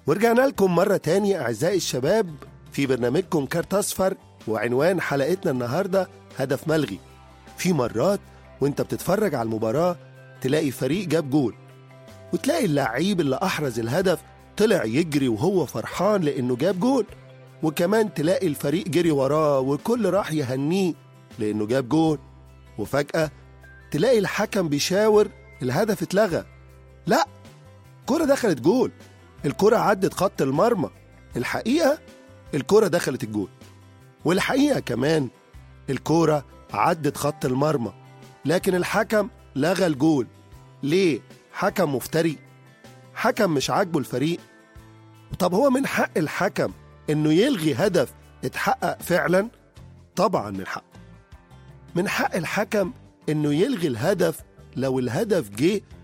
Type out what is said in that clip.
ورجعنا لكم مرة تاني أعزائي الشباب في برنامجكم كارت أصفر وعنوان حلقتنا النهاردة هدف ملغي في مرات وانت بتتفرج على المباراة تلاقي فريق جاب جول وتلاقي اللعيب اللي أحرز الهدف طلع يجري وهو فرحان لأنه جاب جول وكمان تلاقي الفريق جري وراه وكل راح يهنيه لأنه جاب جول وفجأة تلاقي الحكم بيشاور الهدف اتلغى لا الكرة دخلت جول الكرة عدت خط المرمى الحقيقة الكرة دخلت الجول والحقيقة كمان الكرة عدت خط المرمى لكن الحكم لغى الجول ليه؟ حكم مفتري حكم مش عاجبه الفريق طب هو من حق الحكم انه يلغي هدف اتحقق فعلا طبعا من حقه من حق الحكم انه يلغي الهدف لو الهدف جه